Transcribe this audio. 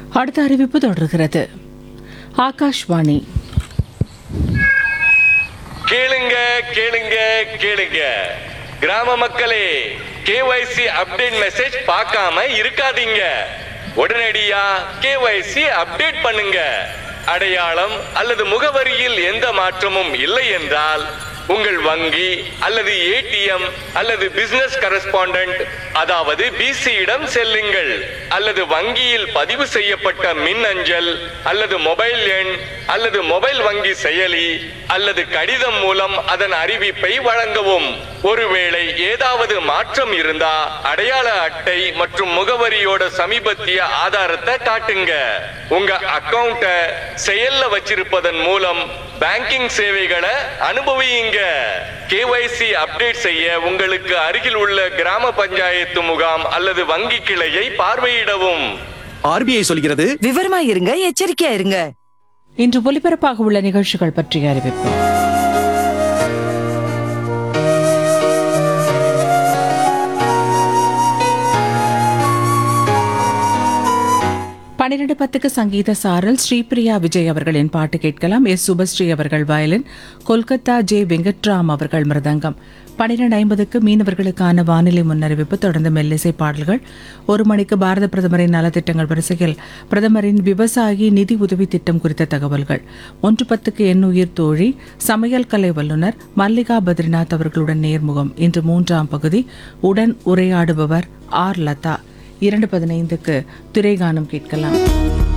அடுத்த அறிவிப்பு தொடர்கிறது ஆகாஷ்வாணி கேளுங்க கேளுங்க கேளுங்க கிராம மக்களே கேஒய்சி அப்டேட் மெசேஜ் பார்க்காம இருக்காதீங்க உடனடியா கேஒய்சி அப்டேட் பண்ணுங்க அடையாளம் அல்லது முகவரியில் எந்த மாற்றமும் இல்லை என்றால் உங்கள் வங்கி அல்லது ஏடிஎம் அல்லது பிசினஸ் கரஸ்பாண்டன்ட் அதாவது பிசியிடம் செல்லுங்கள் அல்லது வங்கியில் பதிவு செய்யப்பட்ட மின் அஞ்சல் அல்லது மொபைல் எண் அல்லது மொபைல் வங்கி செயலி அல்லது கடிதம் மூலம் அதன் அறிவிப்பை வழங்கவும் ஒருவேளை ஏதாவது மாற்றம் இருந்தா அடையாள அட்டை மற்றும் முகவரியோட சமீபத்திய ஆதாரத்தை காட்டுங்க உங்க அக்கவுண்ட செயல்ல வச்சிருப்பதன் மூலம் பேங்கிங் சேவைகளை அனுபவியுங்க கேஒய்சி அப்டேட் செய்ய உங்களுக்கு அருகில் உள்ள கிராம பஞ்சாயத்து முகாம் அல்லது வங்கி கிளையை பார்வையிடவும் ஆர்பிஐ சொல்கிறது விவரமா இருங்க எச்சரிக்கையா இருங்க இன்று ஒலிபரப்பாக உள்ள நிகழ்ச்சிகள் பற்றிய அறிவிப்பு பன்னிரண்டு பத்துக்கு சங்கீத சாரல் ஸ்ரீபிரியா விஜய் அவர்களின் பாட்டு கேட்கலாம் எஸ் சுபஸ்ரீ அவர்கள் வயலின் கொல்கத்தா ஜே வெங்கட்ராம் அவர்கள் மிருதங்கம் பன்னிரண்டு ஐம்பதுக்கு மீனவர்களுக்கான வானிலை முன்னறிவிப்பு தொடர்ந்து மெல்லிசை பாடல்கள் ஒரு மணிக்கு பாரத பிரதமரின் நலத்திட்டங்கள் வரிசையில் பிரதமரின் விவசாயி நிதி உதவி திட்டம் குறித்த தகவல்கள் ஒன்று பத்துக்கு எண்ணுயிர் தோழி சமையல் கலை வல்லுநர் மல்லிகா பத்ரிநாத் அவர்களுடன் நேர்முகம் இன்று மூன்றாம் பகுதி உடன் உரையாடுபவர் ஆர் லதா இரண்டு பதினைந்துக்கு திரைகானம் கேட்கலாம்